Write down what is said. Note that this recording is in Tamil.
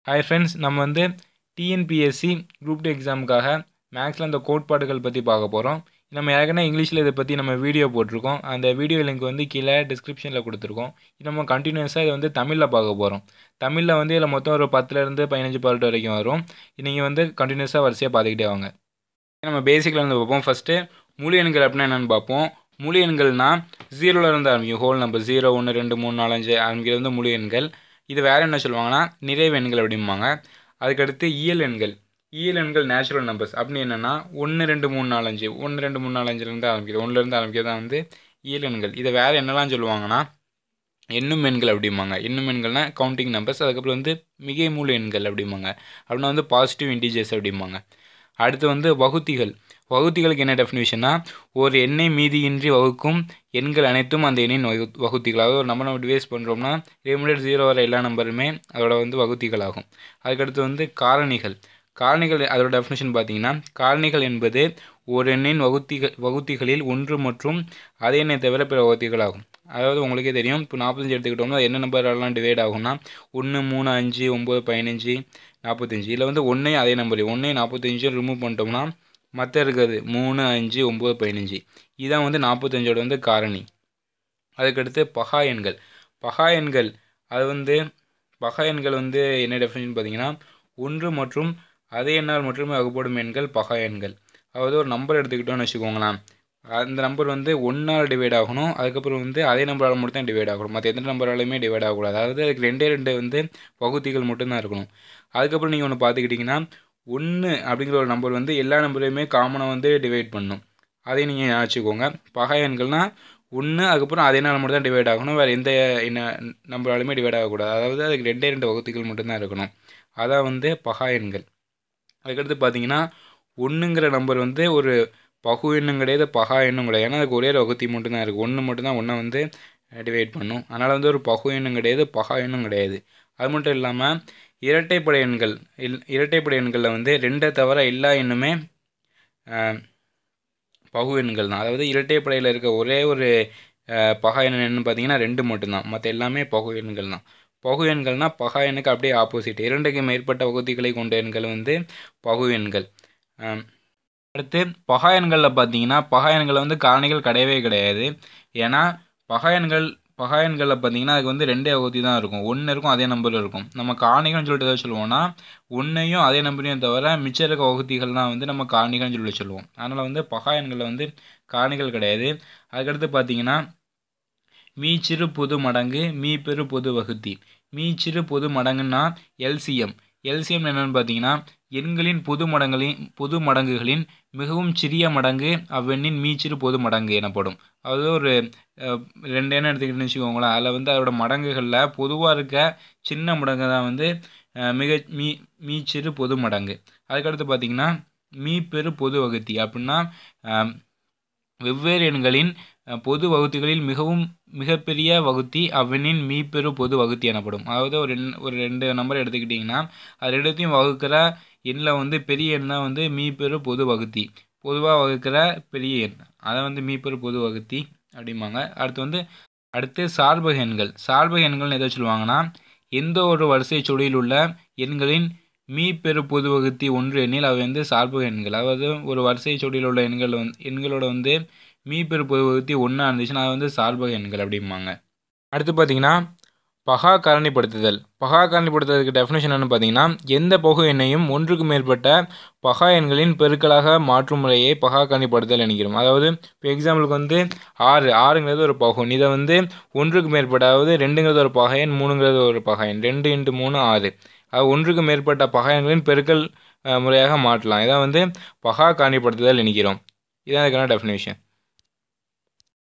ஹாய் ஃப்ரெண்ட்ஸ் நம்ம வந்து டிஎன்பிஎஸ்சி குரூப் டூ எக்ஸாமுக்காக மேக்ஸில் அந்த கோட்பாடுகள் பற்றி பார்க்க போகிறோம் நம்ம ஏற்கனவே இங்கிலீஷில் இதை பற்றி நம்ம வீடியோ போட்டிருக்கோம் அந்த வீடியோ லிங்க் வந்து கீழே டிஸ்கிரிப்ஷனில் கொடுத்துருக்கோம் நம்ம கண்டினியூஸாக இதை வந்து தமிழில் பார்க்க போகிறோம் தமிழில் வந்து இதில் மொத்தம் ஒரு பத்துலேருந்து பதினஞ்சு பார்ட் வரைக்கும் வரும் நீங்கள் வந்து கண்டினியூஸாக வரிசையாக பார்த்துக்கிட்டே வாங்க நம்ம பேசிக்கில் இருந்து பார்ப்போம் ஃபஸ்ட்டு முழு எண்கள் அப்படின்னா என்னென்னு பார்ப்போம் முழு எண்கள்னால் ஜீரோவில் இருந்து ஆரம்பிக்கும் ஹோல் நம்பர் ஜீரோ ஒன்று ரெண்டு மூணு நாலு அஞ்சு ஆரம்பிக்கிறது வந்து முழு எண்கள் இது வேறு என்ன சொல்லுவாங்கன்னா நிறைவு எண்கள் அப்படிம்பாங்க அதுக்கடுத்து இயல் எண்கள் இயல் எண்கள் நேச்சுரல் நம்பர்ஸ் அப்படின்னு என்னென்னா ஒன்று ரெண்டு மூணு நாலஞ்சு ஒன்று ரெண்டு மூணு நாலஞ்சுலேருந்து ஆரம்பிக்கிறது ஒன்றுலேருந்து ஆரம்பிக்கிறது தான் வந்து இயல் எண்கள் இதை வேறு என்னெல்லாம் சொல்லுவாங்கன்னா எண்ணும் எண்கள் அப்படிம்பாங்க எண்ணும் எண்கள்னா கவுண்டிங் நம்பர்ஸ் அதுக்கப்புறம் வந்து மிகை மூல எண்கள் அப்படிம்பாங்க அப்படின்னா வந்து பாசிட்டிவ் இன்டிஜர்ஸ் அப்படிம்பாங்க அடுத்து வந்து வகுத்திகள் வகுத்திகளுக்கு என்ன டெஃபினேஷன்னா ஒரு எண்ணை மீதியின்றி வகுக்கும் எண்கள் அனைத்தும் அந்த எண்ணின் வகு வகுத்திகள் அதாவது ஒரு நம்பர் நம்ம டிவைஸ் பண்ணுறோம்னா லிமிடெட் ஜீரோ வர எல்லா நம்பருமே அதோட வந்து வகுத்திகள் ஆகும் அதுக்கடுத்து வந்து காரணிகள் காரணிகள் அதோட டெஃபினேஷன் பார்த்தீங்கன்னா காரணிகள் என்பது ஒரு எண்ணின் வகுத்திகள் வகுத்திகளில் ஒன்று மற்றும் அதே எண்ணை தவிர பிற வகுத்திகள் ஆகும் அதாவது உங்களுக்கே தெரியும் இப்போ நாற்பத்தஞ்சு எடுத்துக்கிட்டோம்னா என்ன நம்பரெல்லாம் டிவைட் ஆகும்னா ஒன்று மூணு அஞ்சு ஒம்பது பதினஞ்சு நாற்பத்தஞ்சு இதில் வந்து ஒன்றையும் அதே நம்பர் ஒன்றையும் நாற்பத்தஞ்சும் ரிமூவ் பண்ணிட்டோம்னா மற்ற இருக்கிறது மூணு அஞ்சு ஒம்பது பதினஞ்சு இதான் வந்து நாற்பத்தஞ்சோட வந்து காரணி அதுக்கடுத்து பகா எண்கள் பகா எண்கள் அது வந்து பகா எண்கள் வந்து என்ன டெஃபினேஷன் பார்த்தீங்கன்னா ஒன்று மற்றும் அதே எண்ணால் மட்டுமே வகுப்படும் எண்கள் பகா எண்கள் அதாவது ஒரு நம்பர் எடுத்துக்கிட்டோம்னு வச்சுக்கோங்களேன் அந்த நம்பர் வந்து ஒன்றால் டிவைட் ஆகணும் அதுக்கப்புறம் வந்து அதே நம்பரால் மட்டும் தான் டிவைட் ஆகணும் மற்ற எந்த நம்பராலுமே டிவைட் ஆகக்கூடாது அதாவது அதுக்கு ரெண்டே ரெண்டு வந்து வகுத்திகள் மட்டும்தான் இருக்கணும் அதுக்கப்புறம் நீங்கள் ஒன்று பார்த்துக்கிட்டிங்கன்னா ஒன்று அப்படிங்கிற ஒரு நம்பர் வந்து எல்லா நம்பரையுமே காமனாக வந்து டிவைட் பண்ணும் அதை நீங்கள் வச்சுக்கோங்க பகா எண்கள்னால் ஒன்று அதுக்கப்புறம் அதே நாள் மட்டும் தான் டிவைட் ஆகணும் வேறு எந்த என்ன நம்பராலுமே டிவைட் ஆகக்கூடாது அதாவது அதுக்கு ரெண்டே ரெண்டு வகுத்திகள் மட்டும்தான் இருக்கணும் அதான் வந்து பகா எண்கள் அதுக்கடுத்து பார்த்தீங்கன்னா ஒன்றுங்கிற நம்பர் வந்து ஒரு பகு எண்ணும் கிடையாது பகா எண்ணும் கிடையாது ஏன்னா அதுக்கு ஒரே வகுத்தி மட்டும்தான் இருக்குது ஒன்று மட்டும்தான் ஒன்றை வந்து டிவைட் பண்ணும் அதனால் வந்து ஒரு பகு எண்ணும் கிடையாது பகா எண்ணும் கிடையாது அது மட்டும் இல்லாமல் இரட்டைப்படை எண்கள் இல் இரட்டைப்படை எண்களில் வந்து ரெண்டை தவிர எல்லா எண்ணுமே பகு எண்கள் தான் அதாவது இரட்டைப்படையில் இருக்க ஒரே ஒரு பகா எண் என்னன்னு பார்த்தீங்கன்னா ரெண்டு மட்டும்தான் மற்ற எல்லாமே பகு எண்கள் தான் பகு எண்கள்னால் பகா எண்ணுக்கு அப்படியே ஆப்போசிட் இரண்டுக்கு மேற்பட்ட வகுத்திகளை கொண்ட எண்கள் வந்து பகு எண்கள் அடுத்து பகா எண்களில் பார்த்தீங்கன்னா பகா எண்களில் வந்து காரணிகள் கிடையவே கிடையாது ஏன்னா பகா எண்கள் பகா எண்களில் பார்த்தீங்கன்னா அதுக்கு வந்து ரெண்டே வகுத்தி தான் இருக்கும் ஒன்று இருக்கும் அதே நம்பர் இருக்கும் நம்ம காரணிகள்னு சொல்லிட்டு எதாவது சொல்லுவோம்னா ஒன்றையும் அதே நம்பரையும் தவிர மிச்சம் இருக்க வகுத்திகள்லாம் வந்து நம்ம காரணிகள்னு சொல்லி சொல்லுவோம் அதனால் வந்து பகா எண்களில் வந்து காரணிகள் கிடையாது அதுக்கடுத்து பார்த்தீங்கன்னா மீ சிறு பொது மடங்கு மீ பெரு பொது வகுத்தி மீ சிறு பொது மடங்குன்னா எல்சிஎம் எல்சிஎம் என்னென்னு பார்த்தீங்கன்னா எண்களின் பொது மடங்களின் பொது மடங்குகளின் மிகவும் சிறிய மடங்கு அவ்வெண்ணின் மீச்சிறு பொது மடங்கு எனப்படும் அதாவது ஒரு ரெண்டு எண்ணம் எடுத்துக்கிட்டுன்னு வச்சுக்கோங்களேன் அதில் வந்து அதோட மடங்குகளில் பொதுவாக இருக்க சின்ன மடங்கு தான் வந்து மிக மீ மீச்சிறு பொது மடங்கு அதுக்கடுத்து பார்த்திங்கன்னா மீ பெரு பொது வகுத்தி அப்படின்னா வெவ்வேறு எண்களின் பொது வகுத்திகளில் மிகவும் மிகப்பெரிய வகுத்தி அவ்வெண்ணின் மீப்பெரு பொது வகுத்தி எனப்படும் அதாவது ஒரு எண் ஒரு ரெண்டு நம்பர் எடுத்துக்கிட்டிங்கன்னா அது ரெண்டுத்தையும் வகுக்கிற எண்ணில் வந்து பெரிய எண் தான் வந்து மீப்பெரு பொது வகுத்தி பொதுவாக வகுக்கிற பெரிய எண் அதை வந்து மீப்பெரு பொது வகுத்தி அப்படிம்பாங்க அடுத்து வந்து அடுத்து சார்பக எண்கள் சார்பக எண்கள்னு எதை சொல்லுவாங்கன்னா எந்த ஒரு வரிசை சுடியில் உள்ள எண்களின் மீப்பெரு பொது வகுத்தி ஒன்று எண்ணில் அவை வந்து சார்பக எண்கள் அதாவது ஒரு வரிசை சுடியில் உள்ள எண்கள் வந்து எண்களோட வந்து மீப்பெரு பொது வகுத்தி ஒன்றா இருந்துச்சுன்னா அது வந்து சார்பக எண்கள் அப்படிம்பாங்க அடுத்து பார்த்தீங்கன்னா பகா காரணிப்படுத்துதல் பகா காரணிப்படுத்துதலுக்கு டெஃபினேஷன் என்னன்னு பார்த்தீங்கன்னா எந்த பகு எண்ணையும் ஒன்றுக்கு மேற்பட்ட பகா எண்களின் பெருக்களாக மாற்றும் முறையை பகா காரணிப்படுத்தல் என்கிறோம் அதாவது இப்போ எக்ஸாம்பிளுக்கு வந்து ஆறு ஆறுங்கிறது ஒரு பகுன் இதை வந்து ஒன்றுக்கு மேற்பட்ட அதாவது ரெண்டுங்கிறது ஒரு பகையன் மூணுங்கிறது ஒரு பகையன் ரெண்டு இன்ட்டு மூணு ஆறு அது ஒன்றுக்கு மேற்பட்ட பகையன்களின் பெருக்கல் முறையாக மாற்றலாம் இதை வந்து பகா காரணிப்படுத்துதல் என்கிறோம் இதான் அதுக்கான டெஃபினேஷன்